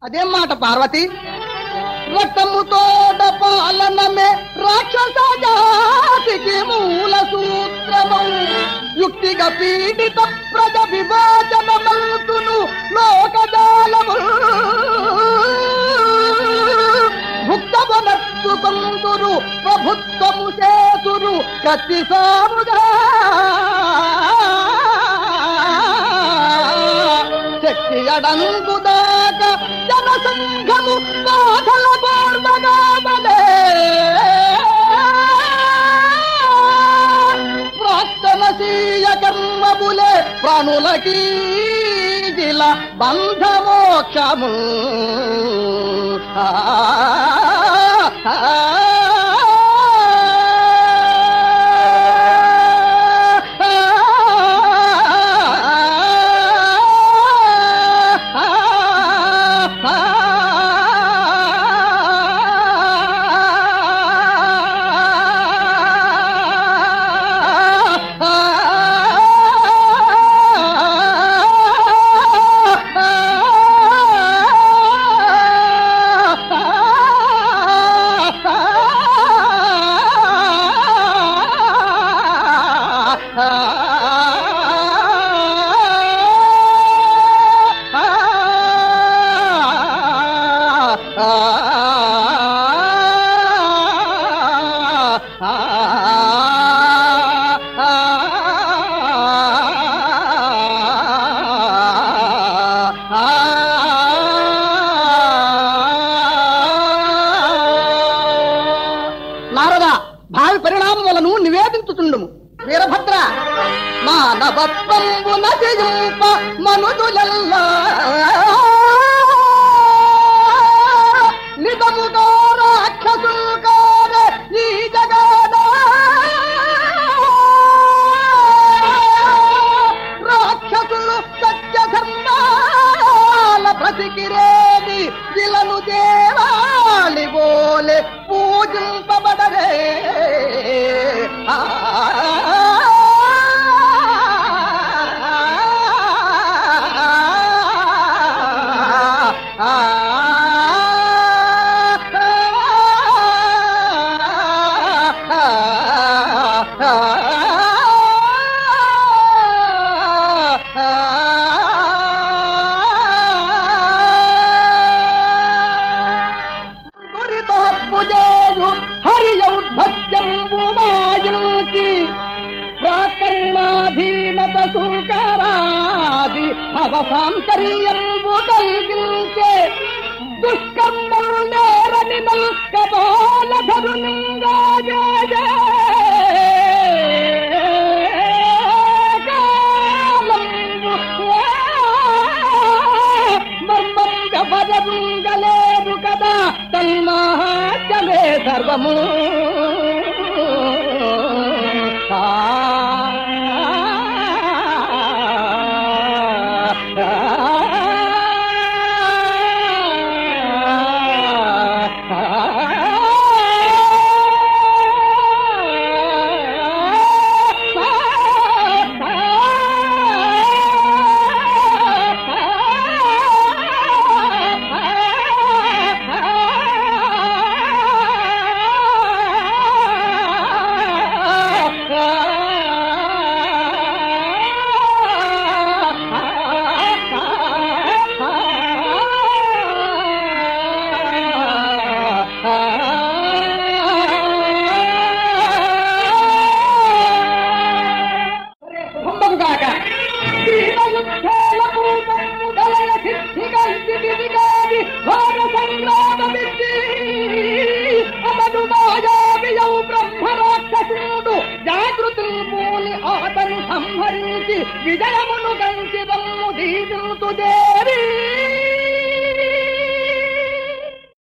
అదేం మాట పార్వతి రక్తముతోడ పాలనమే రాక్షస జాతికి మూల సూత్రము యుక్తిగా పీడిత ప్రజ విభాజన మల్తును లోకజాలము భుక్తవనత్తుకొందురు ప్రభుత్వము చేతురు కత్తి సాముగా శక్తి అడంగుదాక జనసంఘము బాధల పూర్వగామలే ప్రాక్తనశీయ కర్మములే ప్రాణులకీ జిల బంధమోక్షము ఆ, ఆ, నారద భావి పరిణామములను నివేదించుతుండము వీరభద్ర మానవత్వంబు నశింప మనుజులల్లా నిజముగా రాక్షసులు కారే ఈ జగద రాక్షసులు సత్య ధర్మాల ప్రతికిరేది విలను దేవాలి బోలే పూజింపబడరే ఆ దురితోత్పుజేయు హరియౌద్భత్యంబుమాయుకి ప్రాకరణాధీనత సూకరాది అవసాంతర్యంబు కలిగించే దుష్కర్మలు నేరని నల్కపాల ధరునింగాజే మర్మంగలేదు కదా తన్మహాత్యమే సర్వము ఆ, శుభంబగుగాక. ఘోర సంగ్రామమిచ్చి అతడు మాయావియౌ బ్రహ్మరాక్షసుడు జాగృతి పూని అతను సంహరించి విజయమును గంచి రమ్ము దీవింతు దేవి